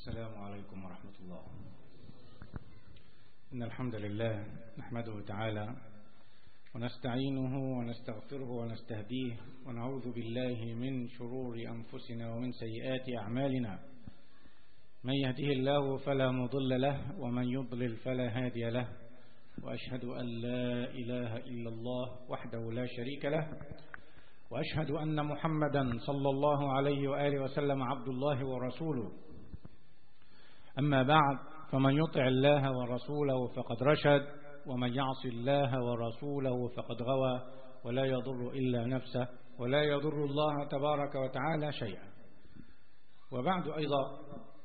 السلام عليكم ورحمة الله إن الحمد لله نحمده تعالى ونستعينه ونستغفره ونستهديه ونعوذ بالله من شرور أنفسنا ومن سيئات أعمالنا من يهده الله فلا مضل له ومن يضلل فلا هادي له وأشهد أن لا إله إلا الله وحده لا شريك له وأشهد أن محمدا صلى الله عليه وآله وسلم عبد الله ورسوله أما بعد فمن يطع الله ورسوله فقد رشد ومن يعص الله ورسوله فقد غوى ولا يضر إلا نفسه ولا يضر الله تبارك وتعالى شيئا وبعد أيضا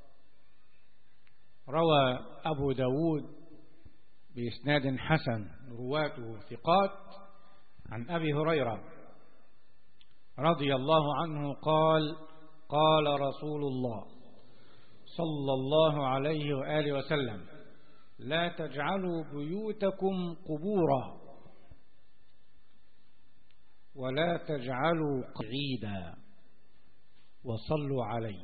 روى أبو داود بإسناد حسن رواته ثقات عن أبي هريرة رضي الله عنه قال قال رسول الله صلى الله عليه وآله وسلم لا تجعلوا بيوتكم قبورا ولا تجعلوا قعيدا وصلوا عليه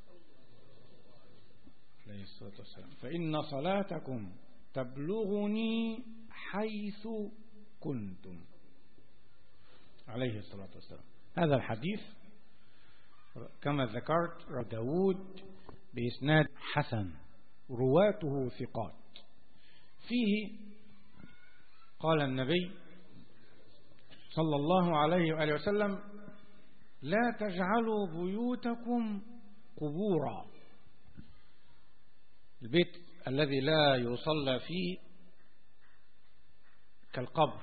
عليه الصلاة والسلام فإن صلاتكم تبلغني حيث كنتم عليه الصلاة والسلام هذا الحديث كما ذكرت داود بإسناد حسن رواته ثقات فيه قال النبي صلى الله عليه وآله وسلم لا تجعلوا بيوتكم قبورا البيت الذي لا يصلى فيه كالقبر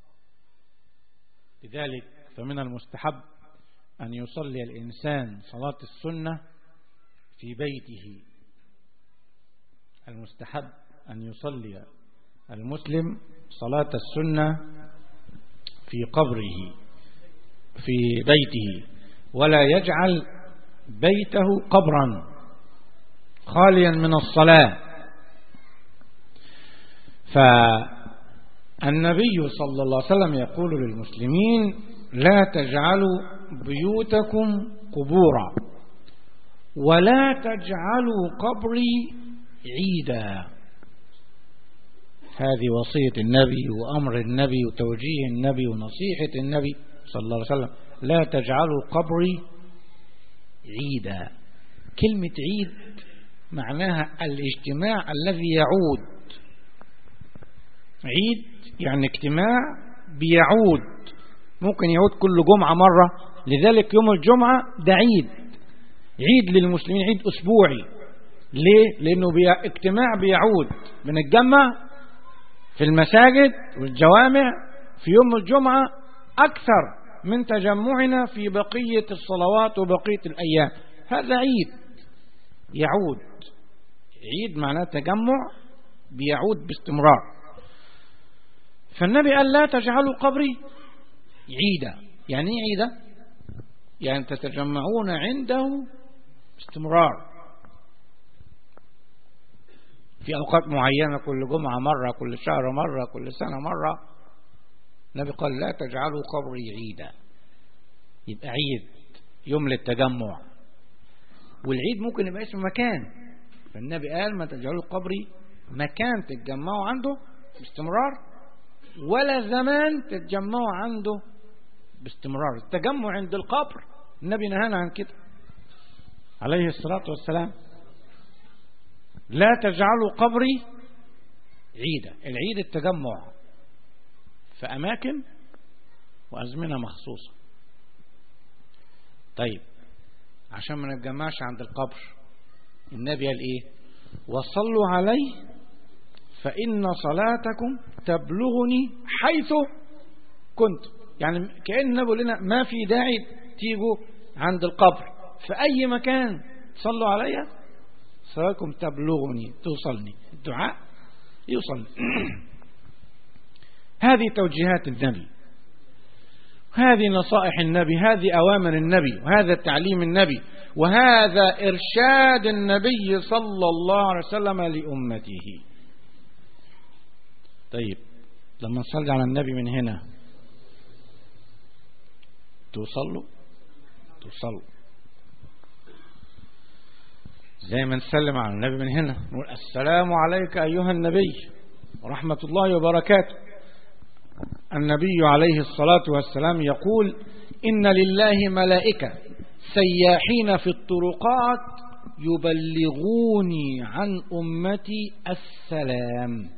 لذلك فمن المستحب أن يصلي الإنسان صلاة السنة في بيته المستحب أن يصلي المسلم صلاة السنة في قبره في بيته ولا يجعل بيته قبرا خاليا من الصلاة فالنبي صلى الله عليه وسلم يقول للمسلمين لا تجعلوا بيوتكم قبورا ولا تجعلوا قبري عيدا هذه وصية النبي وأمر النبي وتوجيه النبي ونصيحة النبي صلى الله عليه وسلم لا تجعلوا قبري عيدا كلمة عيد معناها الاجتماع الذي يعود عيد يعني اجتماع بيعود ممكن يعود كل جمعة مرة لذلك يوم الجمعة ده عيد عيد للمسلمين عيد أسبوعي ليه؟ لأنه بي... اجتماع بيعود بنتجمع في المساجد والجوامع في يوم الجمعة أكثر من تجمعنا في بقية الصلوات وبقية الأيام هذا عيد يعود عيد معناه تجمع بيعود باستمرار فالنبي قال لا تجعلوا قبري عيدا يعني ايه عيدا يعني تتجمعون عنده باستمرار في أوقات معينة كل جمعة مرة كل شهر مرة كل سنة مرة النبي قال لا تجعلوا قبري عيدا يبقى عيد يوم للتجمع والعيد ممكن يبقى اسم مكان فالنبي قال ما تجعلوا قبري مكان تتجمعوا عنده باستمرار ولا زمان تتجمعوا عنده باستمرار التجمع عند القبر النبي نهانا عن كده عليه الصلاة والسلام لا تجعلوا قبري عيدا العيد التجمع في أماكن وأزمنة مخصوصة طيب عشان ما نتجمعش عند القبر النبي قال ايه وصلوا عليه فإن صلاتكم تبلغني حيث كنت يعني كأن النبي لنا ما في داعي تيجوا عند القبر في أي مكان صلوا عليا صلاتكم تبلغني توصلني الدعاء يوصل هذه توجيهات النبي هذه نصائح النبي هذه أوامر النبي وهذا تعليم النبي وهذا إرشاد النبي صلى الله عليه وسلم لأمته طيب لما نصلي على النبي من هنا توصلوا توصلوا زي ما نسلم على النبي من هنا نقول السلام عليك أيها النبي ورحمة الله وبركاته النبي عليه الصلاة والسلام يقول إن لله ملائكة سياحين في الطرقات يبلغوني عن أمتي السلام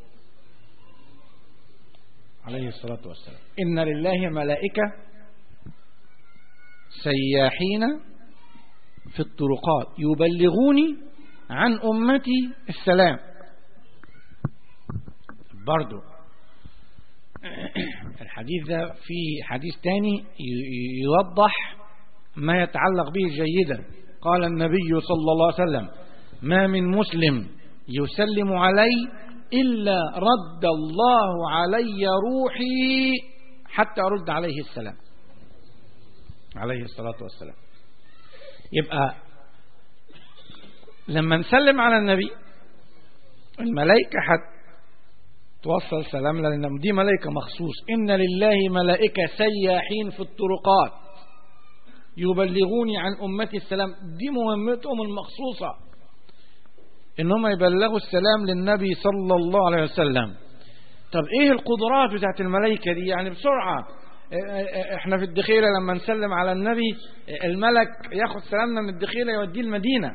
عليه الصلاة والسلام إن لله ملائكة سياحين في الطرقات يبلغوني عن أمتي السلام برضو الحديث ده في حديث تاني يوضح ما يتعلق به جيدا قال النبي صلى الله عليه وسلم ما من مسلم يسلم علي إلا رد الله علي روحي حتى أرد عليه السلام عليه الصلاة والسلام يبقى لما نسلم على النبي الملائكة حتى توصل سلام لنا دي ملائكة مخصوص إن لله ملائكة سياحين في الطرقات يبلغوني عن أمتي السلام دي مهمتهم المخصوصة إنهم يبلغوا السلام للنبي صلى الله عليه وسلم طب إيه القدرات بتاعت الملائكة دي يعني بسرعة احنا في الدخيلة لما نسلم على النبي الملك ياخد سلامنا من الدخيلة يوديه المدينة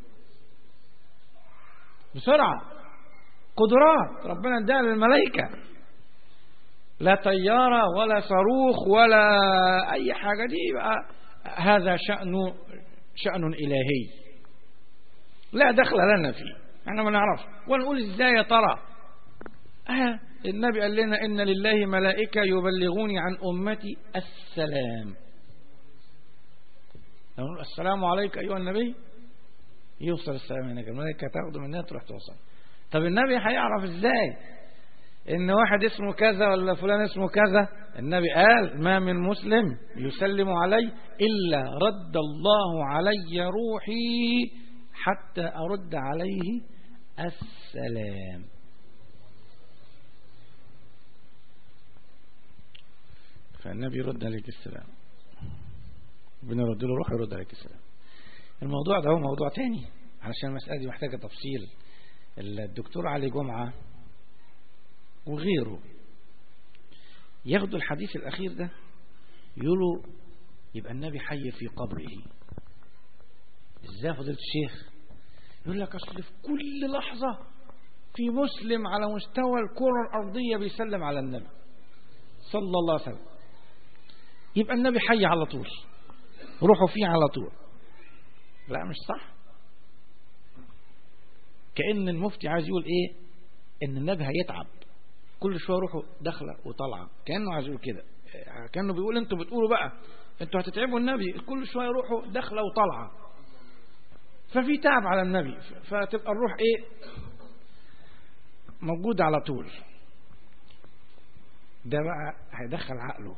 بسرعة قدرات ربنا اداها للملائكة لا طيارة ولا صاروخ ولا أي حاجة دي بقى هذا شأن شأن إلهي لا دخل لنا فيه احنا ما نعرفش ونقول ازاي يا ترى آه النبي قال لنا إن لله ملائكة يبلغوني عن أمتي السلام نقول السلام عليك أيها النبي يوصل السلام هناك الملائكة تاخده منها تروح توصل طب النبي هيعرف ازاي ان واحد اسمه كذا ولا فلان اسمه كذا النبي قال ما من مسلم يسلم علي إلا رد الله علي روحي حتى أرد عليه السلام فالنبي يرد عليك السلام بنرد له روح يرد عليك السلام الموضوع ده هو موضوع تاني علشان المسألة دي محتاجة تفصيل الدكتور علي جمعة وغيره ياخدوا الحديث الأخير ده يقولوا يبقى النبي حي في قبره ازاي فضيلة الشيخ يقول لك أصل في كل لحظة في مسلم على مستوى الكرة الأرضية بيسلم على النبي صلى الله عليه وسلم يبقى النبي حي على طول روحوا فيه على طول لا مش صح كأن المفتي عايز يقول ايه ان النبي هيتعب كل شوية روحه داخله وطالعه كأنه عايز يقول كده كأنه بيقول انتوا بتقولوا بقى انتوا هتتعبوا النبي كل شوية روحه داخله وطالعه ففي تعب على النبي فتبقى الروح ايه موجودة على طول ده بقى هيدخل عقله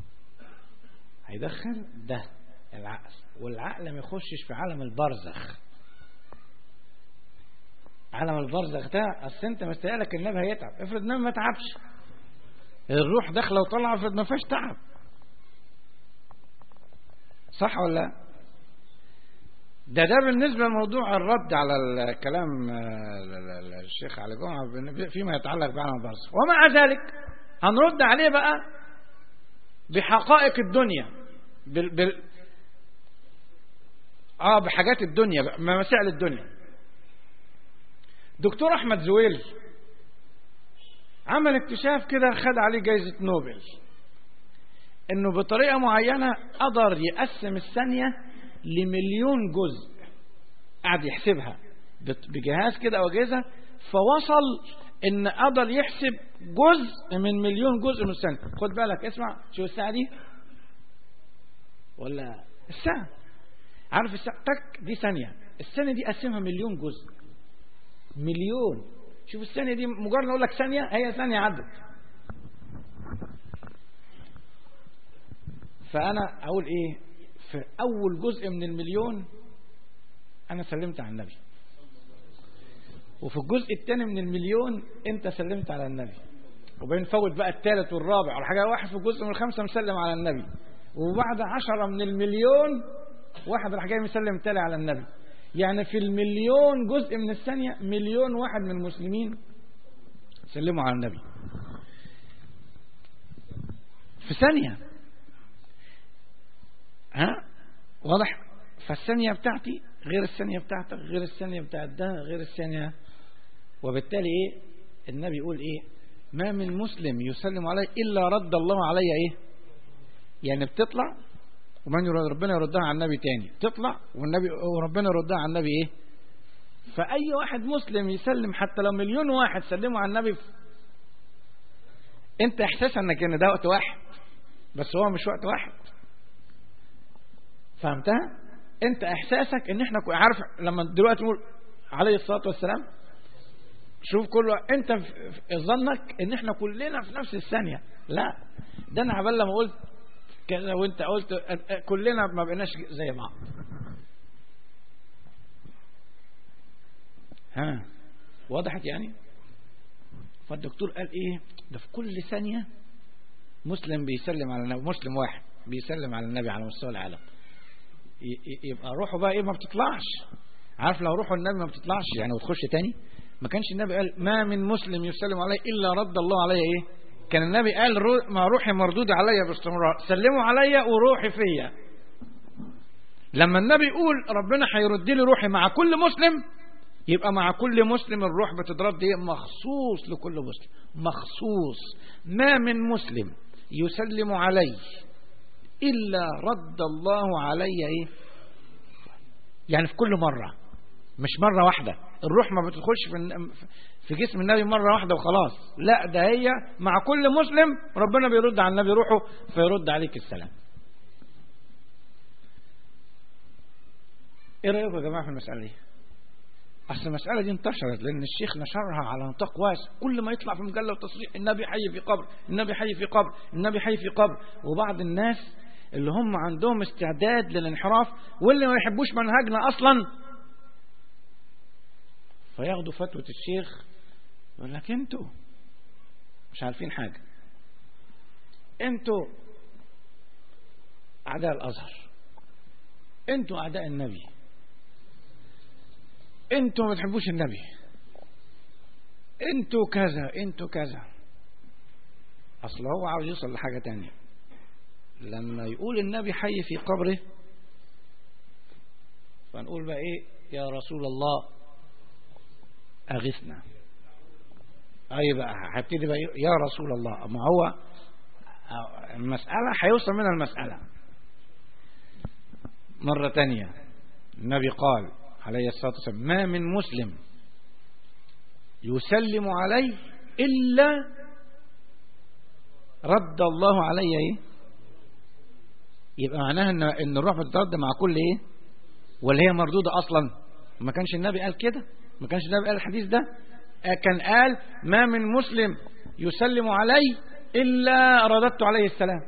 هيدخل ده العقل والعقل ما يخشش في عالم البرزخ عالم البرزخ ده اصل انت مستقلك النبي هيتعب افرض النبي ما تعبش الروح داخله وطالعه افرض ما فيهاش تعب صح ولا لا ده ده بالنسبة لموضوع الرد على الكلام الشيخ علي جمعة فيما يتعلق بعالم البرزخ ومع ذلك هنرد عليه بقى بحقائق الدنيا بال بال اه بحاجات الدنيا بقى مسائل الدنيا دكتور احمد زويل عمل اكتشاف كده خد عليه جايزة نوبل انه بطريقة معينة قدر يقسم الثانية لمليون جزء قعد يحسبها بجهاز كده او اجهزه فوصل ان قدر يحسب جزء من مليون جزء من الثانيه خد بالك اسمع شو الساعه دي ولا الساعه عارف الساعه تك دي ثانيه الثانيه دي قسمها مليون جزء مليون شوف الثانيه دي مجرد اقول لك ثانيه هي ثانيه عدت فانا اقول ايه في أول جزء من المليون أنا سلمت على النبي وفي الجزء الثاني من المليون أنت سلمت على النبي وبين فوت بقى الثالث والرابع ولا حاجة واحد في الجزء من الخمسة مسلم على النبي وبعد عشرة من المليون واحد راح جاي مسلم تالي على النبي يعني في المليون جزء من الثانية مليون واحد من المسلمين سلموا على النبي في ثانية ها واضح فالثانية بتاعتي غير الثانية بتاعتك غير الثانية بتاعت ده غير الثانية وبالتالي ايه النبي يقول ايه ما من مسلم يسلم علي الا رد الله علي ايه يعني بتطلع ومن يرد ربنا يردها على النبي تاني تطلع والنبي وربنا يردها على النبي ايه فاي واحد مسلم يسلم حتى لو مليون واحد سلموا على النبي انت احساس انك ان ده وقت واحد بس هو مش وقت واحد فهمتها انت احساسك ان احنا عارف لما دلوقتي نقول عليه الصلاه والسلام شوف كل انت في ظنك ان احنا كلنا في نفس الثانيه لا ده انا عبال لما قلت كذا وانت قلت كلنا ما بقيناش زي بعض ها وضحت يعني فالدكتور قال ايه ده في كل ثانيه مسلم بيسلم على النبي مسلم واحد بيسلم على النبي على مستوى العالم يبقى روحه بقى ايه ما بتطلعش عارف لو روحه النبي ما بتطلعش يعني وتخش تاني ما كانش النبي قال ما من مسلم يسلم علي الا رد الله علي ايه كان النبي قال ما روحي مردودة عليا باستمرار سلموا عليا وروحي فيا لما النبي يقول ربنا هيرد لي روحي مع كل مسلم يبقى مع كل مسلم الروح بتترد ايه مخصوص لكل مسلم مخصوص ما من مسلم يسلم علي إلا رد الله علي إيه يعني في كل مرة مش مرة واحدة الروح ما بتدخلش في في جسم النبي مرة واحدة وخلاص لا ده هي مع كل مسلم ربنا بيرد على النبي روحه فيرد عليك السلام ايه رأيكم يا جماعة في المسألة دي أصل المسألة دي انتشرت لأن الشيخ نشرها على نطاق واسع كل ما يطلع في مجلة وتصريح النبي حي في قبر النبي حي في قبر النبي حي في قبر وبعض الناس اللي هم عندهم استعداد للانحراف واللي ما يحبوش منهجنا أصلا فياخدوا فتوى الشيخ يقول لك انتوا مش عارفين حاجة انتوا أعداء الأزهر انتوا أعداء النبي انتوا ما تحبوش النبي انتوا كذا انتوا كذا اصل هو عاوز يوصل لحاجة تانية لما يقول النبي حي في قبره فنقول بقى ايه يا رسول الله اغثنا اي بقى هبتدي بقى يا رسول الله ما هو المسألة هيوصل منها المسألة مرة تانية النبي قال عليه الصلاة والسلام ما من مسلم يسلم علي إلا رد الله علي إيه يبقى معناها ان ان الروح بتترد مع كل ايه ولا هي مردودة اصلا ما كانش النبي قال كده ما كانش النبي قال الحديث ده كان قال ما من مسلم يسلم علي الا رددت عليه السلام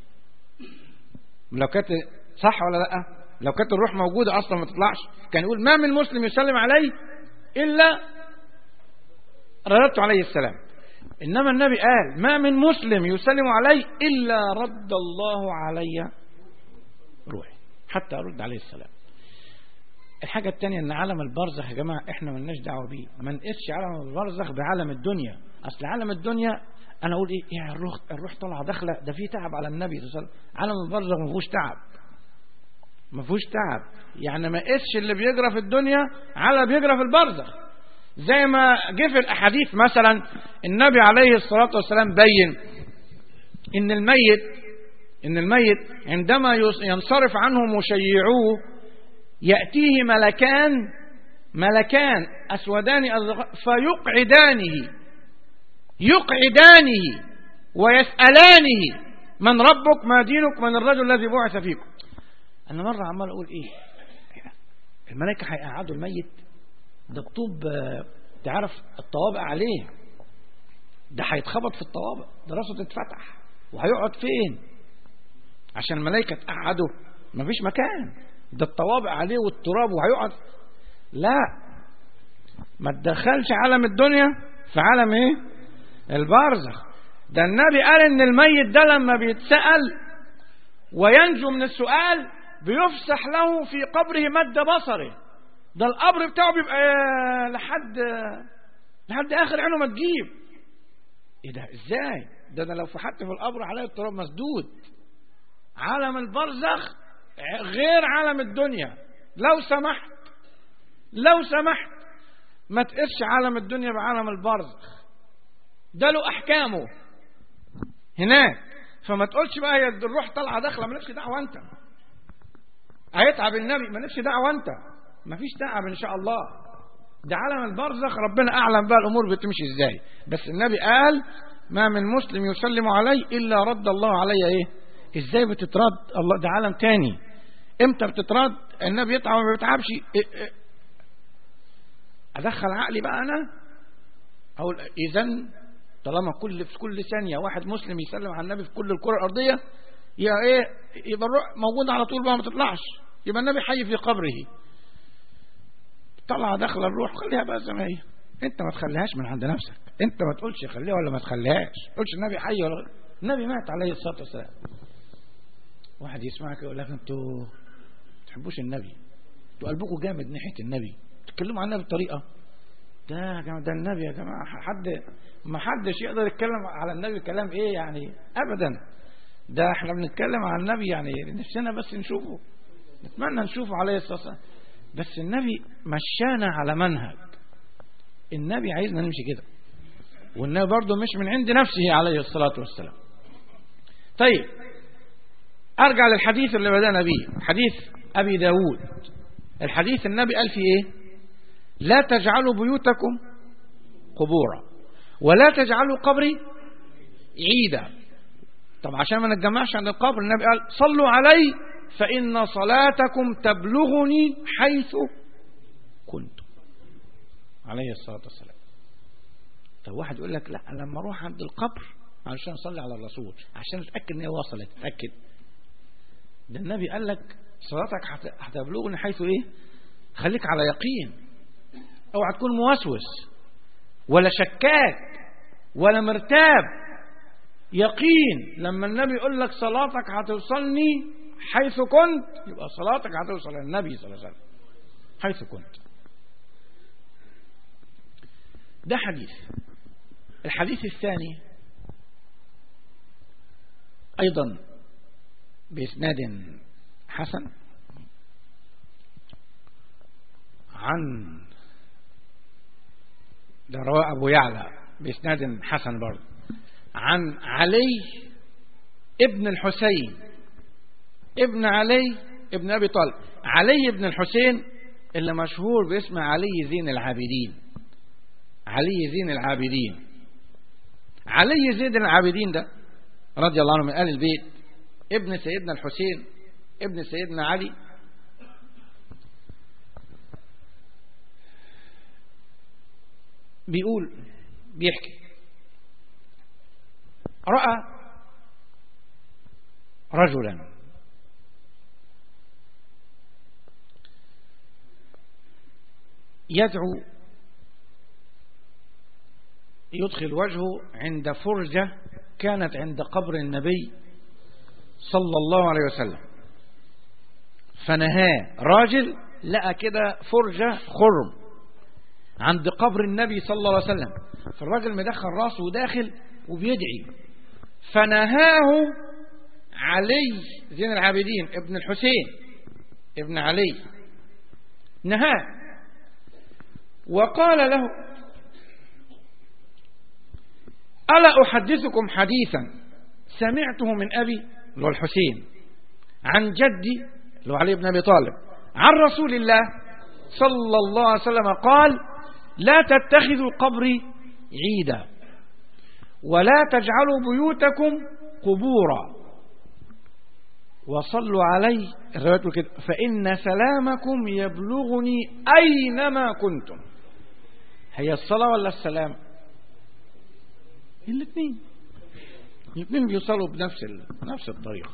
لو كانت صح ولا لا لو كانت الروح موجودة اصلا ما تطلعش كان يقول ما من مسلم يسلم علي الا رددت عليه السلام إنما النبي قال ما من مسلم يسلم علي إلا رد الله علي روحي حتى أرد عليه السلام الحاجة الثانية ان عالم البرزخ يا جماعة احنا ملناش دعوة بيه ما نقيسش عالم البرزخ بعالم الدنيا اصل عالم الدنيا انا اقول ايه يعني الروح الروح طالعه داخله ده في تعب على النبي صلى الله عليه وسلم عالم البرزخ ما فيهوش تعب ما فيهوش تعب يعني ما قيسش اللي بيجرى في الدنيا على بيجرى في البرزخ زي ما جه في الاحاديث مثلا النبي عليه الصلاه والسلام بين ان الميت ان الميت عندما ينصرف عنه مشيعوه ياتيه ملكان ملكان اسودان فيقعدانه يقعدانه ويسالانه من ربك ما دينك من الرجل الذي بعث فيكم انا مره عمال اقول ايه الملائكه هيقعدوا الميت ده الطوب تعرف الطوابق عليه ده هيتخبط في الطوابق ده راسه تتفتح وهيقعد فين عشان الملائكة تقعده مفيش مكان ده الطوابق عليه والتراب وهيقعد لا ما تدخلش عالم الدنيا في عالم ايه البرزخ ده النبي قال ان الميت ده لما بيتسأل وينجو من السؤال بيفسح له في قبره مد بصره ده القبر بتاعه بيبقى لحد لحد اخر عينه ما تجيب ايه ده ازاي ده انا لو فحت في القبر عليه التراب مسدود عالم البرزخ غير عالم الدنيا لو سمحت لو سمحت ما تقسش عالم الدنيا بعالم البرزخ ده له احكامه هناك فما تقولش بقى هي الروح طالعه داخله مالكش دعوه انت هيتعب النبي مالكش دعوه انت مفيش تعب ان شاء الله ده عالم البرزخ ربنا اعلم بقى الامور بتمشي ازاي بس النبي قال ما من مسلم يسلم علي الا رد الله علي ايه ازاي بتترد الله ده عالم تاني امتى بتترد النبي يتعب ما بيتعبش إيه إيه ادخل عقلي بقى انا اقول اذا طالما كل في كل ثانيه واحد مسلم يسلم على النبي في كل الكره الارضيه يا ايه يبقى الروح موجود على طول بقى ما تطلعش يبقى النبي حي في قبره طلع داخل الروح خليها بقى زي ما هي انت ما تخليهاش من عند نفسك انت ما تقولش خليها ولا ما تخليهاش ما تقولش النبي حي ولا النبي مات عليه الصلاه والسلام واحد يسمعك يقول لك انتوا ما تحبوش النبي انتوا قلبكم جامد ناحيه النبي تتكلموا عن النبي بطريقه ده يا جماعه ده النبي يا جماعه حد ما حدش يقدر يتكلم على النبي كلام ايه يعني ابدا ده احنا بنتكلم عن النبي يعني نفسنا بس نشوفه نتمنى نشوفه عليه الصلاه والسلام بس النبي مشانا على منهج النبي عايزنا نمشي كده والنبي برضه مش من عند نفسه عليه الصلاة والسلام طيب أرجع للحديث اللي بدأنا به حديث أبي داود الحديث النبي قال فيه إيه لا تجعلوا بيوتكم قبورا ولا تجعلوا قبري عيدا طب عشان ما نتجمعش عند القبر النبي قال صلوا علي فإن صلاتكم تبلغني حيث كنتم عليه الصلاة والسلام طب واحد يقول لك لا لما اروح عند القبر علشان اصلي على الرسول عشان اتاكد ان هي وصلت اتاكد ده النبي قال لك صلاتك هتبلغني حيث ايه خليك على يقين اوعى تكون موسوس ولا شكاك ولا مرتاب يقين لما النبي يقول لك صلاتك هتوصلني حيث كنت يبقى صلاتك هتوصل للنبي صلى الله عليه وسلم حيث كنت ده حديث الحديث الثاني أيضا بإسناد حسن عن ده رواه أبو يعلى بإسناد حسن برضه عن علي ابن الحسين ابن علي ابن أبي طالب علي ابن الحسين اللي مشهور باسم علي زين العابدين علي زين العابدين علي زين العابدين ده رضي الله عنه من آل البيت ابن سيدنا الحسين ابن سيدنا علي بيقول بيحكي رأى رجلا يدعو يدخل وجهه عند فرجة كانت عند قبر النبي صلى الله عليه وسلم فنهاه راجل لقى كده فرجة خرم عند قبر النبي صلى الله عليه وسلم فالراجل مدخل راسه وداخل وبيدعي فنهاه علي زين العابدين ابن الحسين ابن علي نهاه وقال له ألا أحدثكم حديثا سمعته من أبي اللي هو الحسين عن جدي اللي هو علي بن أبي طالب عن رسول الله صلى الله عليه وسلم قال لا تتخذوا قبري عيدا ولا تجعلوا بيوتكم قبورا وصلوا علي الرواية كده فإن سلامكم يبلغني أينما كنتم هي الصلاة ولا السلام الاثنين الاثنين بيوصلوا بنفس ال... نفس الطريقة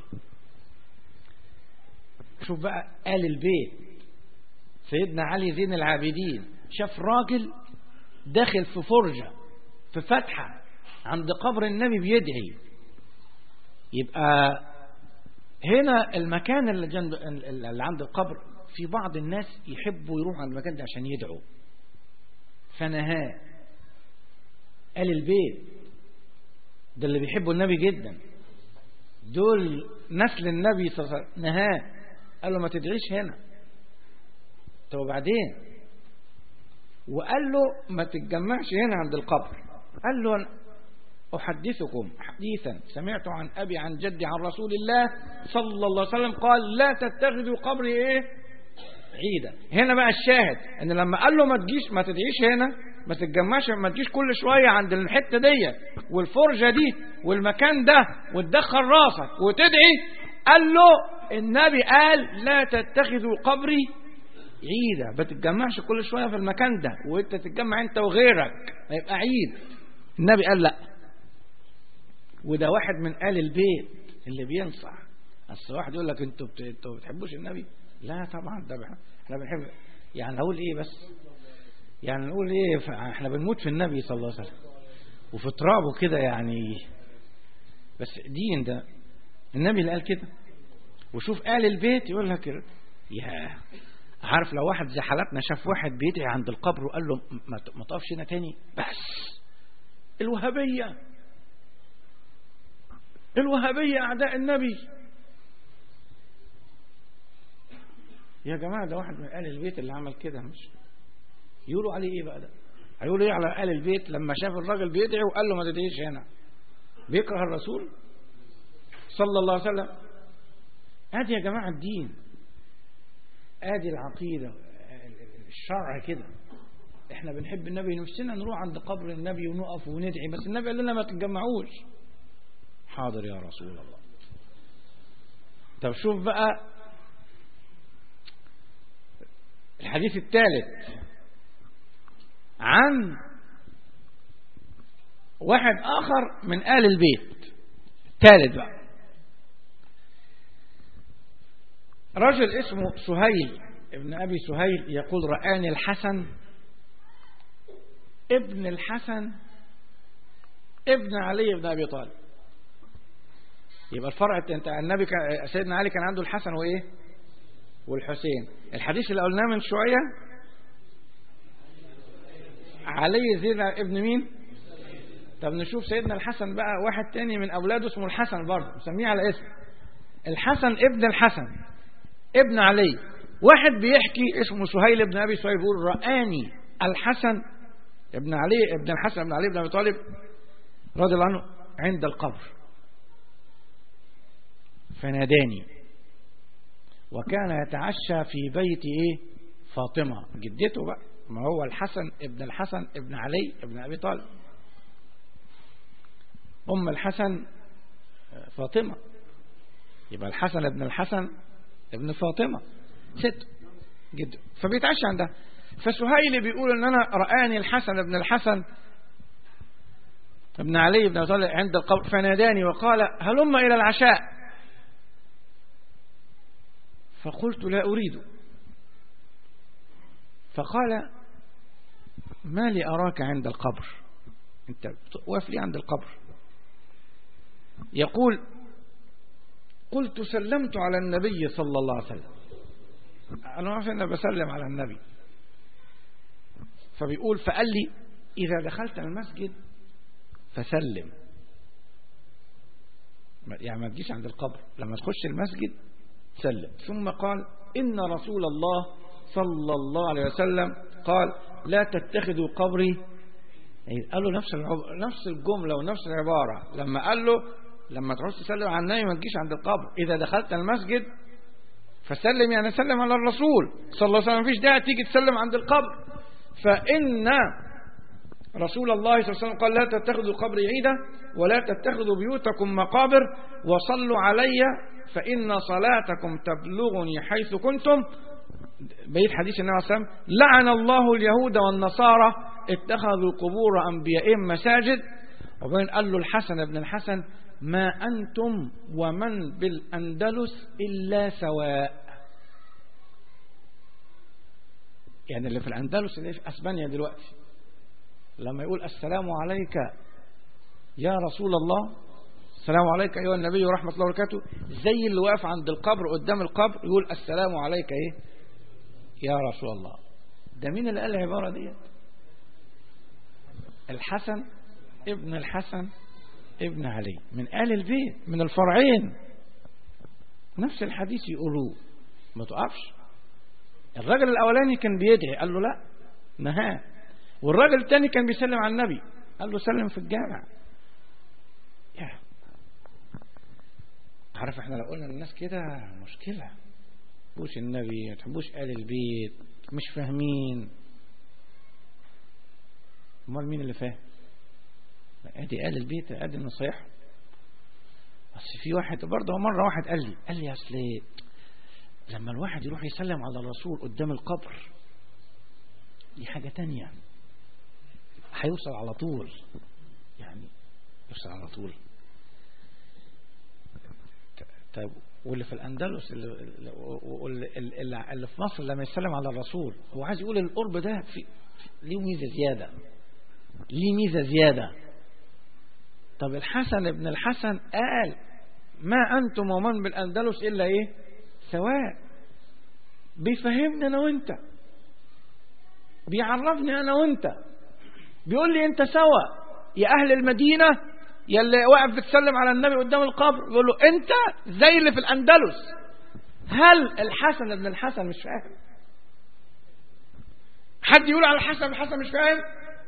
شوف بقى آل البيت سيدنا علي زين العابدين شاف راجل داخل في فرجة في فتحة عند قبر النبي بيدعي يبقى هنا المكان اللي, جنب اللي عند القبر في بعض الناس يحبوا يروحوا عند المكان ده عشان يدعوا فنهاه قال البيت ده اللي بيحبوا النبي جدا دول نسل النبي صلى الله عليه وسلم نهاه قال له ما تدعيش هنا طب وبعدين وقال له ما تتجمعش هنا عند القبر قال له أنا أحدثكم حديثا سمعت عن أبي عن جدي عن رسول الله صلى الله عليه وسلم قال لا تتخذوا قبري إيه عيدا هنا بقى الشاهد ان لما قال له ما تجيش ما تدعيش هنا ما تتجمعش ما تجيش كل شوية عند الحتة دي والفرجة دي والمكان ده وتدخل راسك وتدعي قال له النبي قال لا تتخذوا قبري عيدا ما تتجمعش كل شوية في المكان ده وانت تتجمع انت وغيرك هيبقى عيد النبي قال لا وده واحد من آل البيت اللي بينصح اصل واحد يقول لك انتوا بت... انتوا بتحبوش النبي لا طبعا ده بح- احنا بنحب يعني نقول ايه بس يعني نقول ايه ف- احنا بنموت في النبي صلى الله عليه وسلم وفي ترابه كده يعني بس دين ده النبي اللي قال كده وشوف آل البيت يقول لك يا عارف لو واحد زي حالتنا شاف واحد بيدعي عند القبر وقال له ما ت- ما تقفش هنا تاني بس الوهابية الوهابية أعداء النبي يا جماعة ده واحد من آل البيت اللي عمل كده مش يقولوا عليه إيه بقى ده هيقولوا إيه على آل البيت لما شاف الراجل بيدعي وقال له ما تدعيش هنا بيكره الرسول صلى الله عليه وسلم ادي يا جماعة الدين ادي العقيدة الشرع كده احنا بنحب النبي نفسنا نروح عند قبر النبي ونقف وندعي بس النبي قال لنا ما تتجمعوش حاضر يا رسول الله طب شوف بقى الحديث الثالث عن واحد آخر من آل البيت ثالث بقى رجل اسمه سهيل ابن أبي سهيل يقول رآني الحسن ابن الحسن ابن علي بن أبي طالب يبقى الفرع انت النبي كان سيدنا علي كان عنده الحسن وايه والحسين الحديث اللي قلناه من شويه علي زين ابن مين طب نشوف سيدنا الحسن بقى واحد تاني من اولاده اسمه الحسن برضه مسميه على اسم الحسن ابن الحسن ابن علي واحد بيحكي اسمه سهيل بن ابي سهيل بيقول رآني الحسن ابن علي ابن الحسن ابن علي بن ابي طالب رضي الله عنه عند القبر فناداني وكان يتعشى في بيت ايه فاطمة جدته بقى ما هو الحسن ابن الحسن ابن علي ابن ابي طالب ام الحسن فاطمة يبقى الحسن ابن الحسن ابن فاطمة ست جده فبيتعشى عندها فسهيل بيقول ان انا رآني الحسن ابن الحسن ابن علي بن ابي طالب عند القبر فناداني وقال هلم الى العشاء فقلت لا أريد فقال ما لي أراك عند القبر أنت واقف لي عند القبر يقول قلت سلمت على النبي صلى الله عليه وسلم أنا عارف أن بسلم على النبي فبيقول فقال لي إذا دخلت المسجد فسلم يعني ما تجيش عند القبر لما تخش المسجد سلم ثم قال إن رسول الله صلى الله عليه وسلم قال لا تتخذوا قبري يعني قال له نفس نفس الجملة ونفس العبارة لما قال له لما تروح تسلم على النبي ما تجيش عند القبر إذا دخلت المسجد فسلم يعني سلم على الرسول صلى الله عليه وسلم مفيش داعي تيجي تسلم عند القبر فإن رسول الله صلى الله عليه وسلم قال لا تتخذوا قبري عيدا ولا تتخذوا بيوتكم مقابر وصلوا علي فإن صلاتكم تبلغني حيث كنتم بيت حديث النبي صلى الله عليه وسلم لعن الله اليهود والنصارى اتخذوا قبور أنبيائهم مساجد وبين قال له الحسن بن الحسن ما أنتم ومن بالأندلس إلا سواء يعني اللي في الأندلس اللي في أسبانيا دلوقتي لما يقول السلام عليك يا رسول الله السلام عليك أيها النبي ورحمة الله وبركاته زي اللي واقف عند القبر قدام القبر يقول السلام عليك إيه يا رسول الله ده مين اللي قال العبارة دي الحسن ابن الحسن ابن علي من آل البيت من الفرعين نفس الحديث يقولوه ما تقفش الراجل الأولاني كان بيدعي قال له لا نهاه والراجل الثاني كان بيسلم على النبي قال له سلم في الجامع يا عارف احنا لو قلنا للناس كده مشكلة تحبوش النبي ما تحبوش آل البيت مش فاهمين امال مين اللي فاهم ادي آل البيت ادي النصيحة بس في واحد برضه مرة واحد قال لي قال لي اصل لما الواحد يروح يسلم على الرسول قدام القبر دي حاجة تانية هيوصل على طول يعني يوصل على طول طيب واللي في الأندلس اللي, اللي, اللي في مصر لما يسلم على الرسول هو عايز يقول القرب ده في ليه ميزة زيادة ليه ميزة زيادة طب الحسن ابن الحسن قال ما أنتم ومن بالأندلس إلا إيه سواء بيفهمني أنا وأنت بيعرفني أنا وأنت بيقول لي أنت سوا يا أهل المدينة يا اللي واقف بتسلم على النبي قدام القبر يقول له أنت زي اللي في الأندلس هل الحسن ابن الحسن مش فاهم حد يقول على الحسن الحسن مش فاهم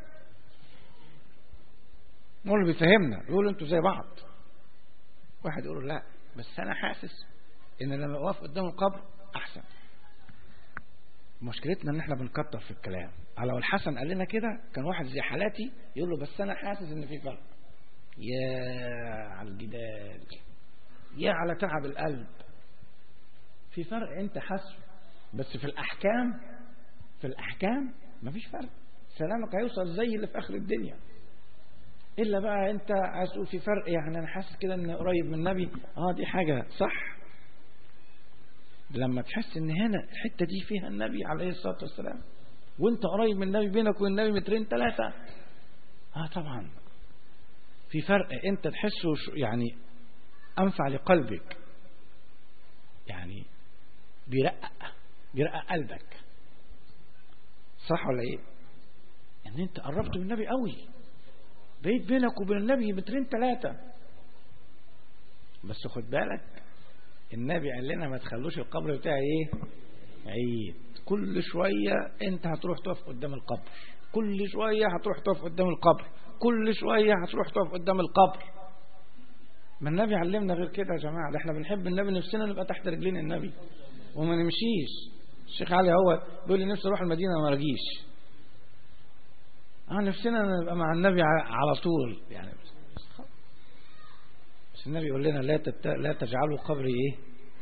نقول له بيفهمنا يقول انتوا زي بعض واحد يقول له لا بس انا حاسس ان لما اقف قدام القبر احسن مشكلتنا ان احنا بنكتر في الكلام لو الحسن قال لنا كده كان واحد زي حالاتي يقول له بس انا حاسس ان في فرق يا على الجدال يا على تعب القلب في فرق انت حاسه بس في الاحكام في الاحكام مفيش فرق سلامك هيوصل زي اللي في اخر الدنيا الا بقى انت عايز تقول في فرق يعني انا حاسس كده ان قريب من النبي اه دي حاجه صح لما تحس ان هنا الحته دي فيها النبي عليه الصلاه والسلام وانت قريب من النبي بينك وبين النبي مترين ثلاثه اه طبعا في فرق انت تحسه يعني انفع لقلبك يعني بيرقق بيرقق قلبك صح ولا ايه ان انت قربت من النبي قوي بقيت بينك وبين النبي مترين ثلاثة بس خد بالك النبي قال لنا ما تخلوش القبر بتاعي ايه عيد كل شوية انت هتروح تقف قدام القبر كل شوية هتروح تقف قدام القبر كل شوية هتروح تقف قدام القبر ما النبي علمنا غير كده يا جماعة ده احنا بنحب النبي نفسنا نبقى تحت رجلين النبي وما نمشيش الشيخ علي هو بيقول لي نفسي اروح المدينة ما رجيش اه نفسنا نبقى مع النبي على طول يعني بس النبي يقول لنا لا تت... لا تجعلوا قبري ايه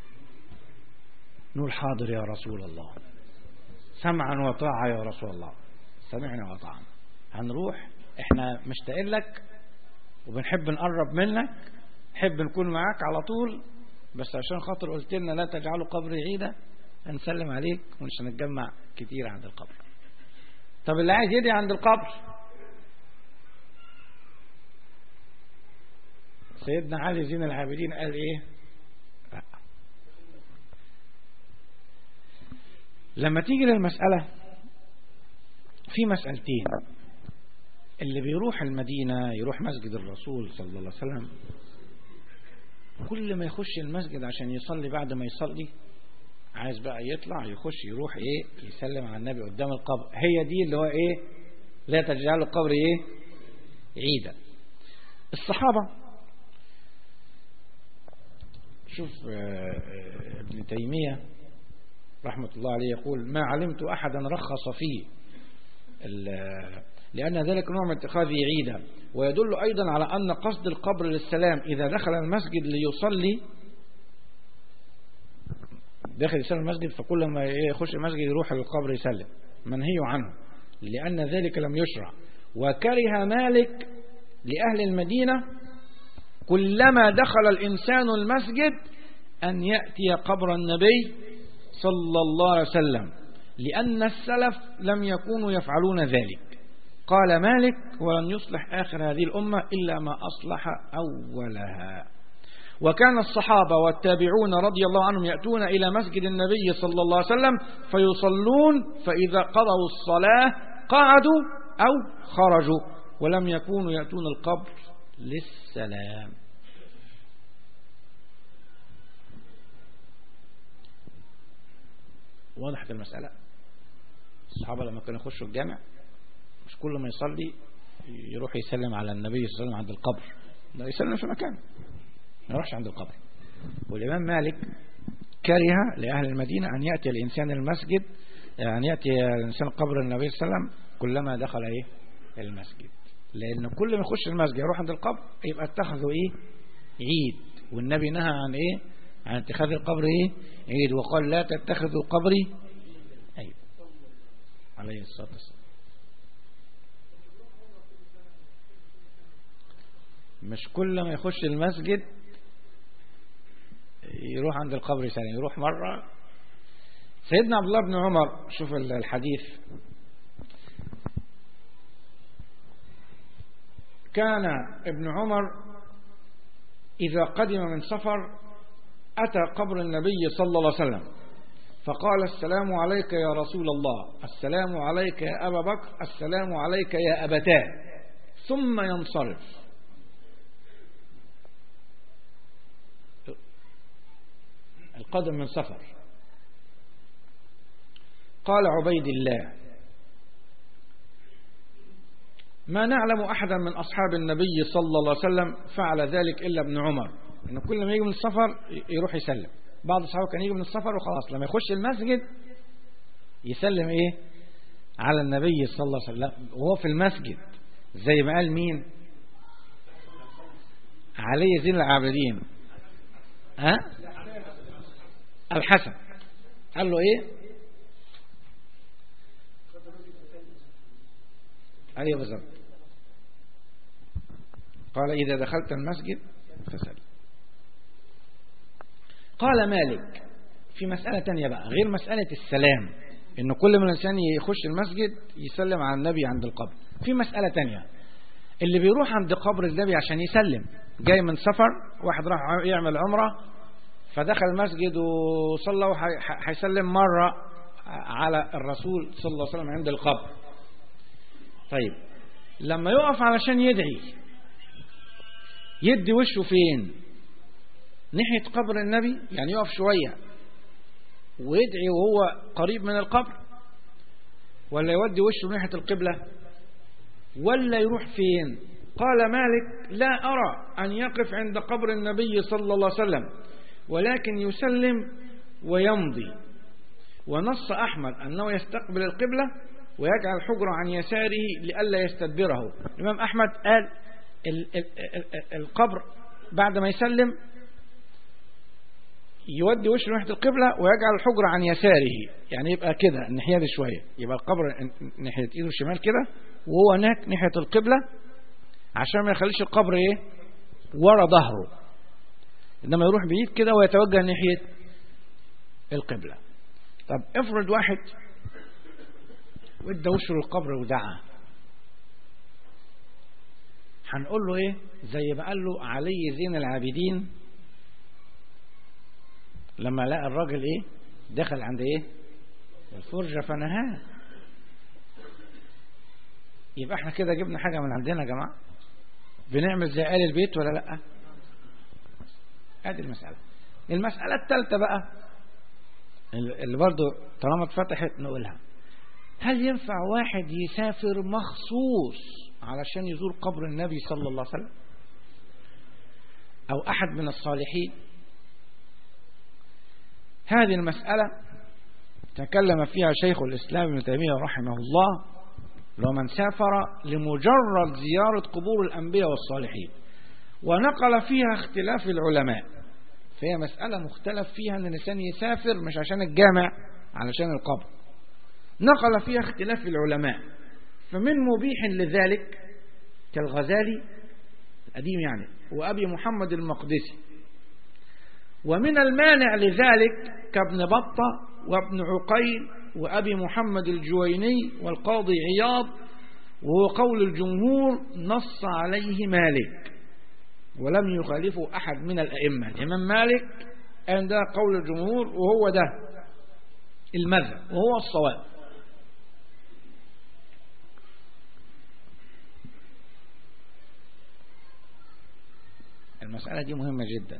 نقول حاضر يا رسول الله سمعا وطاعة يا رسول الله سمعنا وطاعنا هنروح احنا مشتاقين لك وبنحب نقرب منك نحب نكون معاك على طول بس عشان خاطر قلت لنا لا تجعلوا قبري عيدا هنسلم عليك ومش هنتجمع كتير عند القبر طب اللي عايز يدعي عند القبر سيدنا علي زين العابدين قال ايه لا. لما تيجي للمسألة في مسألتين اللي بيروح المدينة يروح مسجد الرسول صلى الله عليه وسلم كل ما يخش المسجد عشان يصلي بعد ما يصلي عايز بقى يطلع يخش يروح ايه يسلم على النبي قدام القبر هي دي اللي هو ايه لا تجعل القبر ايه عيدا الصحابة شوف ابن تيمية رحمة الله عليه يقول ما علمت أحدا رخص فيه لأن ذلك نوع من اتخاذه عيدا ويدل أيضا على أن قصد القبر للسلام إذا دخل المسجد ليصلي داخل يسلم المسجد فكل ما يخش المسجد يروح للقبر يسلم منهي عنه لأن ذلك لم يشرع وكره مالك لأهل المدينة كلما دخل الإنسان المسجد أن يأتي قبر النبي صلى الله عليه وسلم لأن السلف لم يكونوا يفعلون ذلك قال مالك ولن يصلح آخر هذه الأمة إلا ما أصلح أولها وكان الصحابة والتابعون رضي الله عنهم يأتون إلى مسجد النبي صلى الله عليه وسلم فيصلون فإذا قضوا الصلاة قعدوا أو خرجوا ولم يكونوا يأتون القبر للسلام وضحت المسألة الصحابة لما كانوا يخشوا الجامع مش كل ما يصلي يروح يسلم على النبي صلى الله عليه وسلم عند القبر لا يسلم في مكانه ما يروحش عند القبر والإمام مالك كره لأهل المدينة أن يأتي الإنسان المسجد أن يأتي الإنسان قبر النبي صلى الله عليه وسلم كلما دخل إيه المسجد لأن كل ما يخش المسجد يروح عند القبر يبقى اتخذوا إيه عيد والنبي نهى عن إيه عن اتخاذ القبر إيه عيد وقال لا تتخذوا قبري عيد عليه الصلاة والسلام مش كل ما يخش المسجد يروح عند القبر ثاني يروح مرة سيدنا عبد الله بن عمر شوف الحديث كان ابن عمر إذا قدم من سفر أتى قبر النبي صلى الله عليه وسلم فقال السلام عليك يا رسول الله السلام عليك يا أبا بكر السلام عليك يا أبتاه ثم ينصرف القدم من سفر قال عبيد الله ما نعلم أحدا من أصحاب النبي صلى الله عليه وسلم فعل ذلك إلا ابن عمر إنه كل ما يجي من السفر يروح يسلم بعض الصحابة كان يجي من السفر وخلاص لما يخش المسجد يسلم إيه على النبي صلى الله عليه وسلم وهو في المسجد زي ما قال مين علي زين العابدين ها الحسن قال له ايه ايوه بالظبط قال اذا دخلت المسجد فسل قال مالك في مسألة تانية بقى غير مسألة السلام إن كل ما الإنسان يخش المسجد يسلم على النبي عند القبر في مسألة تانية اللي بيروح عند قبر النبي عشان يسلم جاي من سفر واحد راح يعمل عمرة فدخل المسجد وصلى وهيسلم مرة على الرسول صلى الله عليه وسلم عند القبر طيب لما يقف علشان يدعي يدي وشه فين ناحية قبر النبي يعني يقف شوية ويدعي وهو قريب من القبر ولا يودي وشه ناحية القبلة ولا يروح فين قال مالك لا أرى أن يقف عند قبر النبي صلى الله عليه وسلم ولكن يسلم ويمضي ونص أحمد أنه يستقبل القبلة ويجعل حجرة عن يساره لئلا يستدبره الإمام أحمد قال ال ال ال القبر بعد ما يسلم يودي وشه ناحية القبلة ويجعل الحجرة عن يساره يعني يبقى كده الناحية دي شوية يبقى القبر ناحية ايده الشمال كده وهو هناك ناحية القبلة عشان ما يخليش القبر ايه ورا ظهره انما يروح بعيد كده ويتوجه ناحية القبلة طب افرض واحد وادى وشه للقبر ودعا هنقول له ايه زي ما قال له علي زين العابدين لما لقى الراجل ايه دخل عند ايه الفرجة فنهاه يبقى احنا كده جبنا حاجة من عندنا يا جماعة بنعمل زي آل البيت ولا لا هذه المسألة المسألة الثالثة بقى اللي برضو طالما اتفتحت نقولها هل ينفع واحد يسافر مخصوص علشان يزور قبر النبي صلى الله عليه وسلم أو أحد من الصالحين هذه المسألة تكلم فيها شيخ الإسلام ابن تيمية رحمه الله لو من سافر لمجرد زيارة قبور الأنبياء والصالحين ونقل فيها اختلاف العلماء فهي مسألة مختلف فيها أن الإنسان يسافر مش عشان الجامع علشان القبر نقل فيها اختلاف العلماء فمن مبيح لذلك كالغزالي القديم يعني وأبي محمد المقدسي ومن المانع لذلك كابن بطة وابن عقيل وأبي محمد الجويني والقاضي عياض وهو قول الجمهور نص عليه مالك ولم يخالفه أحد من الأئمة الإمام مالك قال ده قول الجمهور وهو ده المذهب وهو الصواب المسألة دي مهمة جدا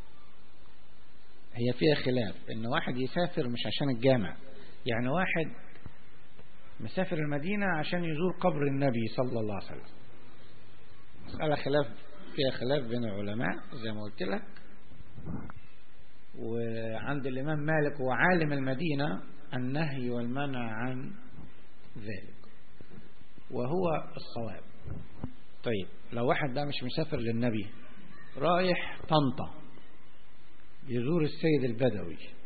هي فيها خلاف ان واحد يسافر مش عشان الجامع يعني واحد مسافر المدينة عشان يزور قبر النبي صلى الله عليه وسلم مسألة خلاف فيها خلاف بين العلماء زي ما قلت لك وعند الإمام مالك وعالم المدينة النهي والمنع عن ذلك وهو الصواب طيب لو واحد بقى مش مسافر للنبي رايح طنطا يزور السيد البدوي